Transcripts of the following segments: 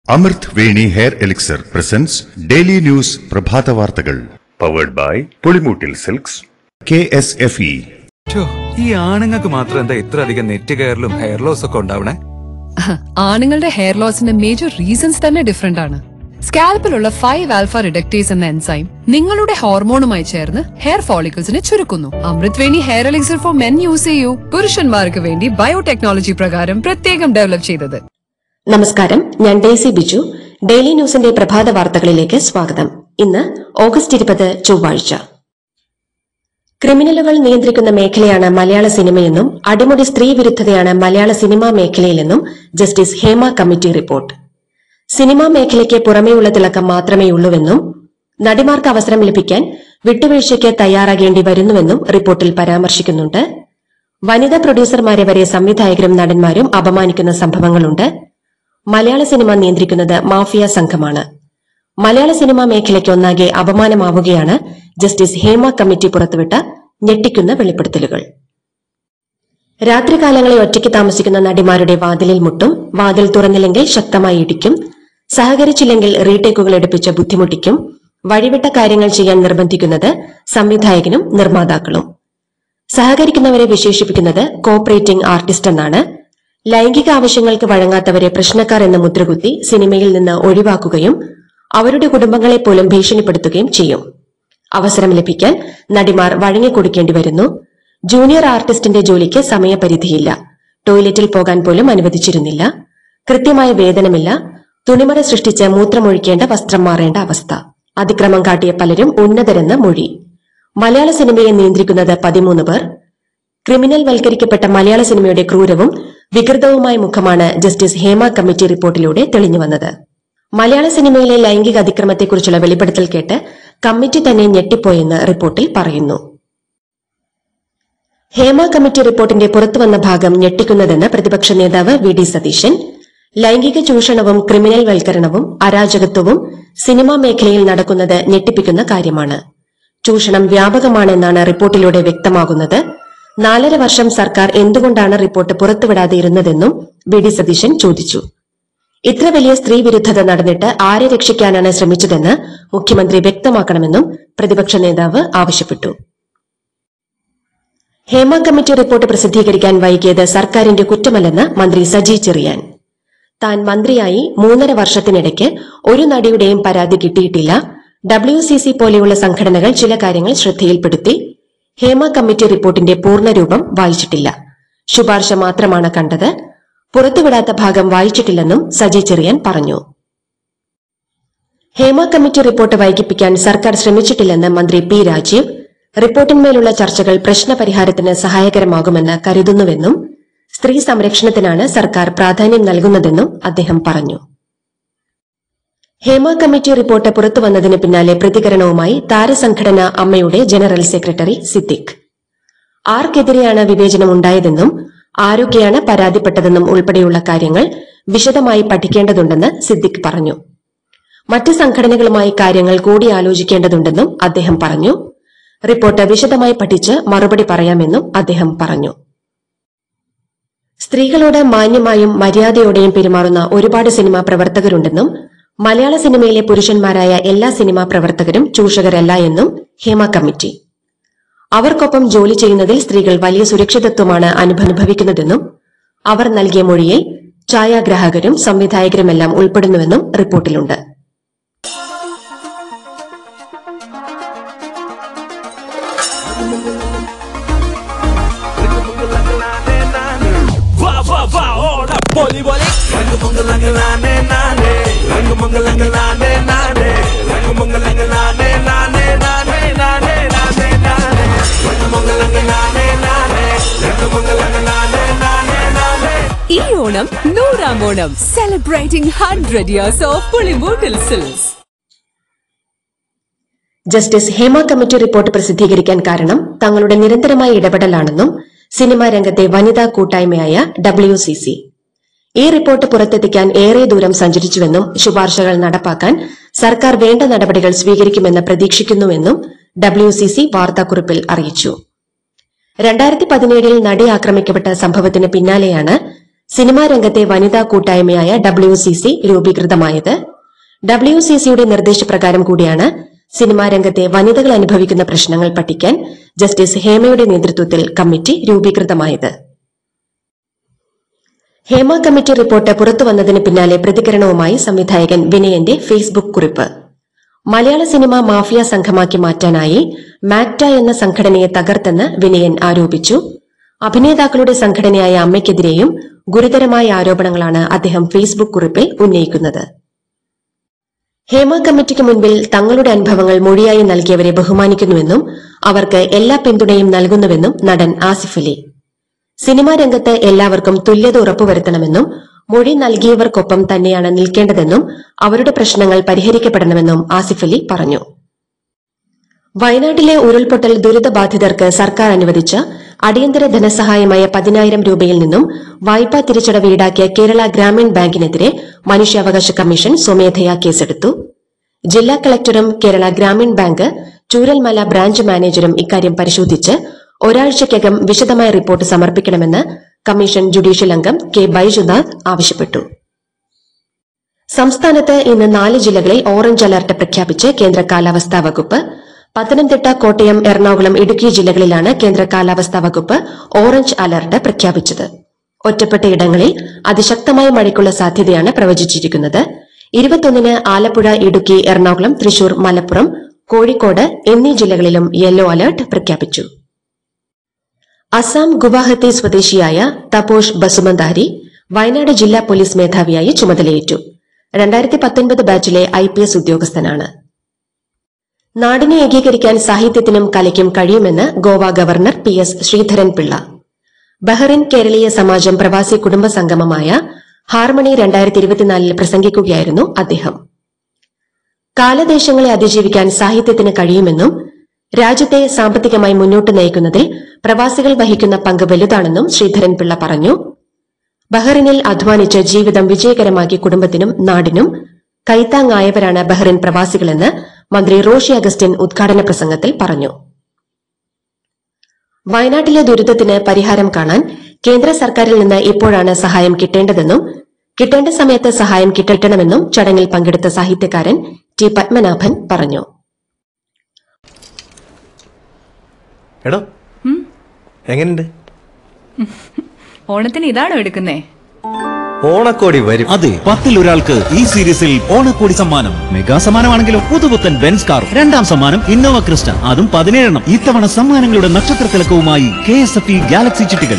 അമൃത് Veni hair elixir presents daily news പ്രഭാത വാർത്തകൾ powered by Pulimoottil silks K S F E ഛോ, ഈ ആണുങ്ങൾക്ക് മാത്രം എന്താ ഇത്ര അധികം നെറ്റ് കയറലും ഹെയർ ലോസ് ഒക്കെ ഉണ്ടാവണേ ആണുങ്ങളുടെ ഹെയർ ലോസിന്റെ മേജർ റീസൺസ് തന്നെ ഡിഫറെന്റ് ആണ് സ്കാൽപ്പിലുള്ള ഫൈവ് ആൽഫ റിഡക്ടേസ് എന്ന എൻസൈം നിങ്ങളുടെ ഹോർമോണുമായി ചേർന്ന് ഹെയർ ഫോളിക്കിൾസിനെ ചുരുക്കുന്നു Amrut Veni hair elixir for men use ചെയ്യൂ പുരുഷന്മാർക്ക് വേണ്ടി ബയോടെക്നോളജി പ്രകാരം പ്രത്യേകം ഡെവലപ്പ് ചെയ്തത് നമസ്കാരം ഞാൻ ഡേസി ബിജു ഡെയിലി ന്യൂസിന്റെ പ്രഭാത വാർത്തകളിലേക്ക് സ്വാഗതം ഇന്ന് ഓഗസ്റ്റ് ഇരുപത് ചൊവ്വാഴ്ച ക്രിമിനലുകൾ നിയന്ത്രിക്കുന്ന മേഖലയാണ് മലയാള സിനിമയെന്നും അടിമുടി സ്ത്രീ വിരുദ്ധതയാണ് മലയാള സിനിമാ മേഖലയിലെന്നും justice Hema committee report cinema മേഖലയ്ക്ക് പുറമേയുള്ള തിളക്കം മാത്രമേയുള്ളൂവെന്നും നടിമാർക്ക് അവസരം ലഭിക്കാൻ വിട്ടുവീഴ്ചയ്ക്ക് തയ്യാറാകേണ്ടി വരുന്നുവെന്നും റിപ്പോർട്ടിൽ പരാമർശിക്കുന്നുണ്ട് വനിതാ പ്രൊഡ്യൂസർമാരെ വരെ സംവിധായകരും നടന്മാരും അപമാനിക്കുന്ന സംഭവങ്ങളുണ്ട് മലയാള സിനിമ നിയന്ത്രിക്കുന്നത് മാഫിയ സംഘമാണ് മലയാള സിനിമാ മേഖലയ്ക്ക് ഒന്നാകെ അപമാനമാവുകയാണ് ജസ്റ്റിസ് ഹേമ കമ്മിറ്റി പുറത്തുവിട്ട ഞെട്ടിക്കുന്ന വെളിപ്പെടുത്തലുകൾ രാത്രികാലങ്ങളിൽ ഒറ്റയ്ക്ക് താമസിക്കുന്ന നടിമാരുടെ വാതിലിൽ മുട്ടും വാതിൽ തുറന്നില്ലെങ്കിൽ ശക്തമായി ഇടിക്കും സഹകരിച്ചില്ലെങ്കിൽ റീടേക്കുകൾ എടുപ്പിച്ച് ബുദ്ധിമുട്ടിക്കും വഴിവിട്ട കാര്യങ്ങൾ ചെയ്യാൻ നിർബന്ധിക്കുന്നത് സംവിധായകനും നിർമ്മാതാക്കളും സഹകരിക്കുന്നവരെ വിശേഷിപ്പിക്കുന്നത് കോപ്പറേറ്റിംഗ് ആർട്ടിസ്റ്റ് എന്നാണ് ലൈംഗിക ആവശ്യങ്ങൾക്ക് വഴങ്ങാത്തവരെ പ്രശ്നക്കാർ എന്ന മുദ്രകുത്തി സിനിമയിൽ നിന്ന് ഒഴിവാക്കുകയും അവരുടെ കുടുംബങ്ങളെ പോലും ഭീഷണിപ്പെടുത്തുകയും ചെയ്യും അവസരം ലഭിക്കാൻ നടിമാർ വഴങ്ങിക്കൊടുക്കേണ്ടി വരുന്നു ജൂനിയർ ആർട്ടിസ്റ്റിന്റെ ജോലിക്ക് സമയപരിധിയില്ല ടോയ്ലറ്റിൽ പോകാൻ പോലും അനുവദിച്ചിരുന്നില്ല കൃത്യമായ വേതനമില്ല തുണിമറ സൃഷ്ടിച്ച് മൂത്രമൊഴിക്കേണ്ട വസ്ത്രം മാറേണ്ട അവസ്ഥ അതിക്രമം കാട്ടിയ പലരും ഉന്നതരെന്ന് മൊഴി മലയാള സിനിമയെ നിയന്ത്രിക്കുന്നത് പതിമൂന്ന് പേർ ക്രിമിനൽ വൽക്കരിക്കപ്പെട്ട മലയാള സിനിമയുടെ ക്രൂരവും വികൃതവുമായ മുഖമാണ് ജസ്റ്റിസ് ഹേമ കമ്മിറ്റി റിപ്പോർട്ടിലൂടെ തെളിഞ്ഞുവന്നത് മലയാള സിനിമയിലെ ലൈംഗിക അതിക്രമത്തെക്കുറിച്ചുള്ള വെളിപ്പെടുത്തൽ കേട്ട് കമ്മിറ്റി തന്നെ ഞെട്ടിപ്പോയെന്ന് റിപ്പോർട്ടിൽ പറയുന്നു ഹേമ കമ്മിറ്റി റിപ്പോർട്ടിന്റെ പുറത്തുവന്ന ഭാഗം ഞെട്ടിക്കുന്നതെന്ന് പ്രതിപക്ഷ നേതാവ് വി ഡി സതീശൻ ലൈംഗിക ചൂഷണവും ക്രിമിനൽ വൽക്കരണവും അരാജകത്വവും സിനിമാ മേഖലയിൽ നടക്കുന്നത് ഞെട്ടിപ്പിക്കുന്ന കാര്യമാണ് ചൂഷണം വ്യാപകമാണെന്നാണ് റിപ്പോർട്ടിലൂടെ വ്യക്തമാകുന്നത് നാലര വർഷം സർക്കാർ എന്തുകൊണ്ടാണ് റിപ്പോർട്ട് പുറത്തുവിടാതെ ഇരുന്നതെന്നും വി ഡി സതീശൻ ചോദിച്ചു ഇത്ര വലിയ സ്ത്രീ വിരുദ്ധത നടന്നിട്ട് ആരെ രക്ഷിക്കാനാണ് ശ്രമിച്ചതെന്ന് മുഖ്യമന്ത്രി വ്യക്തമാക്കണമെന്നും പ്രതിപക്ഷ നേതാവ് ആവശ്യപ്പെട്ടു ഹേമ കമ്മിറ്റി റിപ്പോർട്ട് പ്രസിദ്ധീകരിക്കാൻ വൈകിയത് സർക്കാരിന്റെ കുറ്റമല്ലെന്ന് മന്ത്രി സജി ചെറിയാൻ താൻ മന്ത്രിയായി മൂന്നര വർഷത്തിനിടയ്ക്ക് ഒരു നടിയുടെയും പരാതി കിട്ടിയിട്ടില്ല ഡബ്ല്യു സി സി പോലെയുള്ള സംഘടനകൾ ചില കാര്യങ്ങൾ ശ്രദ്ധയിൽപ്പെടുത്തി ഹേമ കമ്മിറ്റി റിപ്പോർട്ടിന്റെ പൂർണ്ണരൂപം വായിച്ചിട്ടില്ല ശുപാർശ മാത്രമാണ് കണ്ടത് പുറത്തുവിടാത്ത ഭാഗം വായിച്ചിട്ടില്ലെന്നും സജി ചെറിയാൻ പറഞ്ഞു ഹേമ കമ്മിറ്റി റിപ്പോർട്ട് വൈകിപ്പിക്കാൻ സർക്കാർ ശ്രമിച്ചിട്ടില്ലെന്ന് മന്ത്രി പി രാജീവ് റിപ്പോർട്ടിന്മേലുള്ള ചർച്ചകൾ പ്രശ്നപരിഹാരത്തിന് സഹായകരമാകുമെന്ന് കരുതുന്നുവെന്നും സ്ത്രീ സംരക്ഷണത്തിനാണ് സർക്കാർ പ്രാധാന്യം നൽകുന്നതെന്നും അദ്ദേഹം പറഞ്ഞു ഹേമ കമ്മിറ്റി റിപ്പോർട്ട് പുറത്തുവന്നതിന് പിന്നാലെ പ്രതികരണവുമായി താരസംഘടന അമ്മയുടെ ജനറൽ സെക്രട്ടറി സിദ്ദിഖ് ആർക്കെതിരെയാണ് വിവേചനം ഉണ്ടായതെന്നും ആരൊക്കെയാണ് പരാതിപ്പെട്ടതെന്നും ഉൾപ്പെടെയുള്ള കാര്യങ്ങൾ വിശദമായി പഠിക്കേണ്ടതുണ്ടെന്ന് സിദ്ദിഖ് പറഞ്ഞു മറ്റ് സംഘടനകളുമായി കാര്യങ്ങൾ കൂടിയാലോചിക്കേണ്ടതുണ്ടെന്നും അദ്ദേഹം പറഞ്ഞു റിപ്പോർട്ട് വിശദമായി പഠിച്ച് മറുപടി പറയാമെന്നും അദ്ദേഹം പറഞ്ഞു സ്ത്രീകളോട് മാന്യമായും മര്യാദയോടെയും പെരുമാറുന്ന ഒരുപാട് സിനിമാ പ്രവർത്തകരുണ്ടെന്നും മലയാള സിനിമയിലെ പുരുഷന്മാരായ എല്ലാ സിനിമാ പ്രവർത്തകരും ചൂഷകരല്ല എന്നും ഹേമ കമ്മിറ്റി അവർക്കൊപ്പം ജോലി ചെയ്യുന്നതിൽ സ്ത്രീകൾ വലിയ സുരക്ഷിതത്വമാണ് അനുഭവിക്കുന്നതെന്നും അവർ നൽകിയ മൊഴിയിൽ ഛായാഗ്രാഹകരും സംവിധായകരുമെല്ലാം ഉൾപ്പെടുന്നുവെന്നും റിപ്പോർട്ടിലുണ്ട് വാ വാ വാ ഓട പൊലി പൊലി രംഗ് മംഗലംഗലാനെ നാനേ രംഗ് മംഗലംഗലാനെ നാനേ രംഗ് മംഗലംഗലാനെ നാനേ നാനേ നാനേ നാനേ നാനേ രംഗ് മംഗലംഗലാനെ നാനേ രംഗ് മംഗലംഗലാനെ നാനേ നാനേ ഈ ഓണം നൂറാം Onam celebrating hundred years of Pulimoottil silks justice Hema committee report പ്രസിദ്ധീകരിക്കാൻ കാരണം തങ്ങളുടെ നിരന്തരമായ ഇടപെടലാണെന്നും സിനിമാ രംഗത്തെ വനിതാ കൂട്ടായ്മയായ ഡബ്ല്യു സി സി ഈ റിപ്പോർട്ട് പുറത്തെത്തിക്കാൻ ഏറെ ദൂരം സഞ്ചരിച്ചുവെന്നും ശുപാർശകൾ നടപ്പാക്കാൻ സർക്കാർ വേണ്ട നടപടികൾ സ്വീകരിക്കുമെന്ന് പ്രതീക്ഷിക്കുന്നുവെന്നും ഡബ്ല്യു സി സി വാർത്താക്കുറിപ്പിൽ അറിയിച്ചു രണ്ടായിരത്തി പതിനേഴിൽ നടി ആക്രമിക്കപ്പെട്ട സംഭവത്തിന് പിന്നാലെയാണ് സിനിമാ രംഗത്തെ വനിതാ കൂട്ടായ്മയായ ഡബ്ല്യു സി സി രൂപീകൃതമായത് ഡബ്ല്യു സി സിയുടെ നിർദ്ദേശപ്രകാരം കൂടിയാണ് സിനിമാ രംഗത്തെ വനിതകൾ അനുഭവിക്കുന്ന പ്രശ്നങ്ങൾ പഠിക്കാൻ ജസ്റ്റിസ് ഹേമയുടെ നേതൃത്വത്തിൽ കമ്മിറ്റി രൂപീകൃതമായത് ഹേമ കമ്മിറ്റി റിപ്പോർട്ട് പുറത്തുവന്നതിന് പിന്നാലെ പ്രതികരണവുമായി സംവിധായകൻ വിനയന്റെ ഫേസ്ബുക്ക് കുറിപ്പ് മലയാള സിനിമ മാഫിയ സംഘമാക്കി മാറ്റാനായി മാക്ട എന്ന സംഘടനയെ തകർത്തെന്ന് വിനയൻ ആരോപിച്ചു അഭിനേതാക്കളുടെ സംഘടനയായ അമ്മയ്ക്കെതിരെയും ഗുരുതരമായ ആരോപണങ്ങളാണ് അദ്ദേഹം ഫേസ്ബുക്ക് കുറിപ്പിൽ ഉന്നയിക്കുന്നത് ഹേമ കമ്മിറ്റിക്ക് മുൻപിൽ തങ്ങളുടെ അനുഭവങ്ങൾ മൊഴിയായി നൽകിയവരെ ബഹുമാനിക്കുന്നുവെന്നും അവർക്ക് എല്ലാ പിന്തുണയും നൽകുന്നുവെന്നും നടൻ ആസിഫ് അലി സിനിമാ രംഗത്ത് എല്ലാവർക്കും തുല്യത ഉറപ്പുവരുത്തണമെന്നും മൊഴി നൽകിയവർക്കൊപ്പം തന്നെയാണ് നിൽക്കേണ്ടതെന്നും അവരുടെ പ്രശ്നങ്ങൾ പരിഹരിക്കപ്പെടണമെന്നും ആസിഫ് അലി പറഞ്ഞു വയനാട്ടിലെ ഉരുൾപൊട്ടൽ ദുരിതബാധിതർക്ക് സർക്കാർ അനുവദിച്ച അടിയന്തര ധനസഹായമായ പതിനായിരം രൂപയിൽ നിന്നും വായ്പാ തിരിച്ചടവ് ഈടാക്കിയ കേരള ഗ്രാമീൺ ബാങ്കിനെതിരെ മനുഷ്യാവകാശ കമ്മീഷൻ സ്വമേധയാ കേസെടുത്തു ജില്ലാ കളക്ടറും കേരള ഗ്രാമീൺ ബാങ്ക് ചൂരൽമല ബ്രാഞ്ച് മാനേജരും ഇക്കാര്യം പരിശോധിച്ച് ഒരാഴ്ചയ്ക്കകം വിശദമായ റിപ്പോർട്ട് സമർപ്പിക്കണമെന്ന് കമ്മീഷൻ ജുഡീഷ്യൽ അംഗം കെ ബൈജുനാഥ് ആവശ്യപ്പെട്ടു സംസ്ഥാനത്ത് ഇന്ന് നാല് ജില്ലകളിൽ ഓറഞ്ച് അലർട്ട് പ്രഖ്യാപിച്ച് കേന്ദ്ര കാലാവസ്ഥാ വകുപ്പ് പത്തനംതിട്ട കോട്ടയം എറണാകുളം ഇടുക്കി ജില്ലകളിലാണ് കേന്ദ്ര കാലാവസ്ഥാ വകുപ്പ് ഓറഞ്ച് അലർട്ട് പ്രഖ്യാപിച്ചത് ഒറ്റപ്പെട്ട ഇടങ്ങളിൽ അതിശക്തമായ മഴയ്ക്കുള്ള സാധ്യതയാണ് പ്രവചിച്ചിരിക്കുന്നത് ഇരുപത്തൊന്നിന് ആലപ്പുഴ ഇടുക്കി എറണാകുളം തൃശൂർ മലപ്പുറം കോഴിക്കോട് എന്നീ ജില്ലകളിലും യെല്ലോ അലർട്ട് പ്രഖ്യാപിച്ചു അസം ഗുവാഹത്തി സ്വദേശിയായ തപോഷ് ബസുമന്താരി വയനാട് ജില്ലാ പോലീസ് മേധാവിയായി ചുമതലയേറ്റു രണ്ടായിരത്തി പത്തൊൻപത് ബാച്ചിലെ ഐ പി എസ് ഉദ്യോഗസ്ഥനാണ് നാടിനെ ഏകീകരിക്കാൻ സാഹിത്യത്തിനും കലയ്ക്കും കഴിയുമെന്ന് Goa governor P S Sreedharan Pillai Bahrain Keraleeya Samajam പ്രവാസി കുടുംബ സംഗമമായ ഹാർമണി രണ്ടായിരത്തി ഇരുപത്തിനാലിൽ പ്രസംഗിക്കുകയായിരുന്നു അദ്ദേഹം കാലദേശങ്ങളെ അതിജീവിക്കാൻ സാഹിത്യത്തിന് കഴിയുമെന്നും രാജ്യത്തെ സാമ്പത്തികമായി മുന്നോട്ട് നയിക്കുന്നതിൽ പ്രവാസികൾ വഹിക്കുന്ന പങ്ക് വലുതാണെന്നും ശ്രീധരൻ പിള്ള പറഞ്ഞു ബഹ്റിനിൽ അധ്വാനിച്ച് ജീവിതം വിജയകരമാക്കി കുടുംബത്തിനും നാടിനും കൈത്താങ്ങായവരാണ് ബഹ്റിൻ പ്രവാസികളെന്ന് മന്ത്രി റോഷി അഗസ്റ്റിൻ ഉദ്ഘാടന പ്രസംഗത്തിൽ പറഞ്ഞു വയനാട്ടിലെ ദുരിതത്തിന് പരിഹാരം കാണാൻ കേന്ദ്ര സർക്കാരിൽ നിന്ന് ഇപ്പോഴാണ് സഹായം കിട്ടേണ്ടതെന്നും കിട്ടേണ്ട സമയത്ത് സഹായം കിട്ടണമെന്നും ചടങ്ങിൽ പങ്കെടുത്ത സാഹിത്യകാരൻ ടി പത്മനാഭൻ പറഞ്ഞു എടോ എങ്ങനെയുണ്ട് ഓണത്തിന് ഇതാണോ എടുക്കുന്നേ ഓണക്കോടി വരും അതെ പത്തിൽ ഒരാൾക്ക് ഈ സീരീസിൽ ഓണക്കോടി സമ്മാനം മെഗാ സമ്മാനമാണെങ്കിലും പുതുപുത്തൻ ബെൻസ് കാർ രണ്ടാം സമ്മാനം ഇന്നോവ ക്രിസ്റ്റ അതും പതിനേഴെണ്ണം ഇത്തവണ സമ്മാനങ്ങളുടെ നക്ഷത്രത്തിലക്കവുമായി K S F E galaxy ചിട്ടികൾ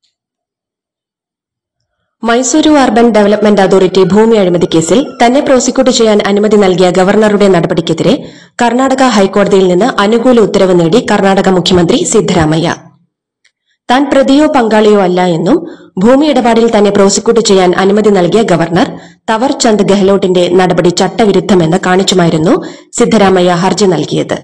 മൈസൂരു അർബൻ ഡെവലപ്മെന്റ് അതോറിറ്റി ഭൂമി അഴിമതി കേസിൽ തന്നെ പ്രോസിക്യൂട്ട് ചെയ്യാൻ അനുമതി നൽകിയ ഗവർണറുടെ നടപടിക്കെതിരെ കർണാടക ഹൈക്കോടതിയിൽ നിന്ന് അനുകൂല ഉത്തരവ് നേടി കർണാടക മുഖ്യമന്ത്രി സിദ്ധരാമയ്യ താൻ പ്രതിയോ പങ്കാളിയോ അല്ല എന്നും ഭൂമി ഇടപാടിൽ തന്നെ പ്രോസിക്യൂട്ട് ചെയ്യാൻ അനുമതി നൽകിയ ഗവർണർ തവർ ചന്ദ് ഗെഹ്ലോട്ടിന്റെ നടപടി ചട്ടവിരുദ്ധമെന്ന് കാണിച്ചുമായിരുന്നു സിദ്ധരാമയ്യ ഹർജി നൽകിയത്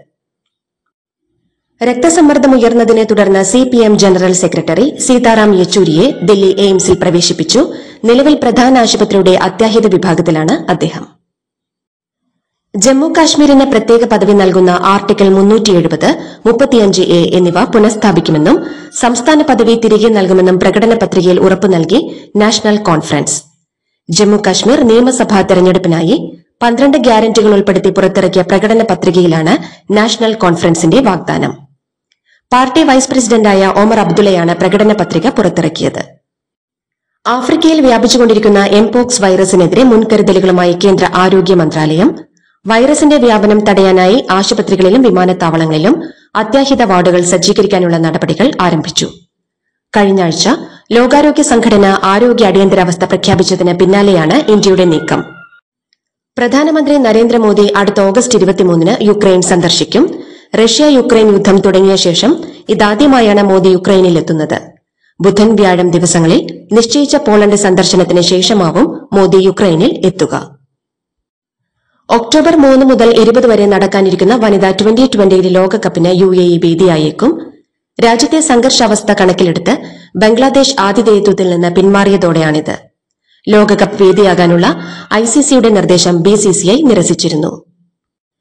രക്തസമ്മർദ്ദമുയർന്നതിനെ തുടർന്ന് C P M general secretary Sitaram യെച്ചൂരിയെ ദില്ലി എയിംസിൽ പ്രവേശിപ്പിച്ചു നിലവിൽ പ്രധാന ആശുപത്രിയുടെ അത്യാഹിത വിഭാഗത്തിലാണ് അദ്ദേഹം ജമ്മു കാശ്മീരിന് പ്രത്യേക പദവി നൽകുന്ന ആർട്ടിക്കിൾ മുന്നൂറ്റി എഴുപത് മുപ്പത്തിയഞ്ച് എ എന്നിവ പുനഃസ്ഥാപിക്കുമെന്നും സംസ്ഥാന പദവി തിരികെ നൽകുമെന്നും പ്രകടന പത്രികയിൽ ഉറപ്പു നൽകി നാഷണൽ കോൺഫറൻസ് ജമ്മു കാശ്മീർ നിയമസഭാ തെരഞ്ഞെടുപ്പിനായി പന്ത്രണ്ട് ഗ്യാരന്റികൾ ഉൾപ്പെടുത്തി പുറത്തിറക്കിയ പ്രകടന പത്രികയിലാണ് നാഷണൽ കോൺഫറൻസിന്റെ വാഗ്ദാനം പാർട്ടി വൈസ് പ്രസിഡന്റായ ഒമർ അബ്ദുള്ളയാണ് പ്രകടന പത്രിക പുറത്തിറക്കിയത് ആഫ്രിക്കയിൽ വ്യാപിച്ചുകൊണ്ടിരിക്കുന്ന എംപോക്സ് വൈറസിനെതിരെ മുൻകരുതലുകളുമായി കേന്ദ്ര ആരോഗ്യ മന്ത്രാലയം വൈറസിന്റെ വ്യാപനം തടയാനായി ആശുപത്രികളിലും വിമാനത്താവളങ്ങളിലും അത്യാഹിത വാർഡുകൾ സജ്ജീകരിക്കാനുള്ള നടപടികൾ ആരംഭിച്ചു കഴിഞ്ഞ ആഴ്ച ലോകാരോഗ്യ സംഘടന ആരോഗ്യ അടിയന്തരാവസ്ഥ പ്രഖ്യാപിച്ചതിന് പിന്നാലെയാണ് ഇന്ത്യയുടെ നീക്കം പ്രധാനമന്ത്രി നരേന്ദ്രമോദി അടുത്ത ഓഗസ്റ്റ് ഇരുപത്തിമൂന്നിന് യുക്രൈൻ സന്ദർശിക്കും റഷ്യ യുക്രൈൻ യുദ്ധം തുടങ്ങിയ ശേഷം ഇതാദ്യമായാണ് മോദി യുക്രൈനിലെത്തുന്നത് ബുധൻ വ്യാഴം ദിവസങ്ങളിൽ നിശ്ചയിച്ച പോളണ്ട് സന്ദർശനത്തിന് ശേഷമാവും മോദി യുക്രൈനിൽ എത്തുക ഒക്ടോബർ മൂന്ന് മുതൽ ഇരുപത് വരെ നടക്കാനിരിക്കുന്ന വനിതാ ട്വന്റി ട്വന്റി ലോകകപ്പിന് യു എ ഇ വേദിയായേക്കും രാജ്യത്തെ സംഘർഷാവസ്ഥ കണക്കിലെടുത്ത് ബംഗ്ലാദേശ് ആതിഥേയത്വത്തിൽ നിന്ന് പിന്മാറിയതോടെയാണിത് ലോകകപ്പ് വേദിയാകാനുള്ള ഐസിസിയുടെ നിർദ്ദേശം ബിസിസിഐ നിരസിച്ചിരുന്നു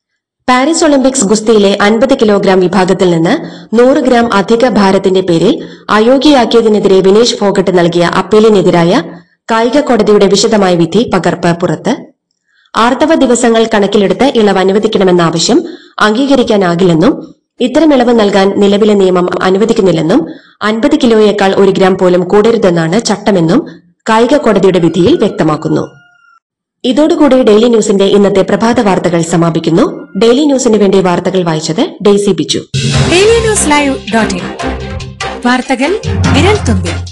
പാരീസ് ഒളിമ്പിക്സ് ഗുസ്തിയിലെ അൻപത് കിലോഗ്രാം വിഭാഗത്തിൽ നിന്ന് നൂറ് ഗ്രാം അധിക ഭാരത്തിന്റെ പേരിൽ അയോഗ്യയാക്കിയതിനെതിരെ വിനേഷ് ഫോഗട്ട് നൽകിയ അപ്പീലിനെതിരായ കായിക കോടതിയുടെ വിശദമായ വിധി പകർപ്പ് പുറത്ത് ആർത്തവ ദിവസങ്ങൾ കണക്കിലെടുത്ത് ഇളവ് അനുവദിക്കണമെന്ന ആവശ്യം അംഗീകരിക്കാനാകില്ലെന്നും ഇത്തരം ഇളവ് നൽകാൻ നിലവിലെ നിയമം അനുവദിക്കുന്നില്ലെന്നും അൻപത് കിലോയേക്കാൾ ഒരു ഗ്രാം പോലും കൂടരുതെന്നാണ് ചട്ടമെന്നും കായിക കോടതിയുടെ വിധിയിൽ വ്യക്തമാക്കുന്നു ഇതോടുകൂടി ഡെയിലി ന്യൂസിന്റെ ഇന്നത്തെ പ്രഭാത വാർത്തകൾ സമാപിക്കുന്നു ഡെയിലി ന്യൂസിന് വേണ്ടി വാർത്തകൾ വായിച്ചത് Daisy Biju daily news live dot in വാർത്തകൾ വിരൽ തുമ്പിൽ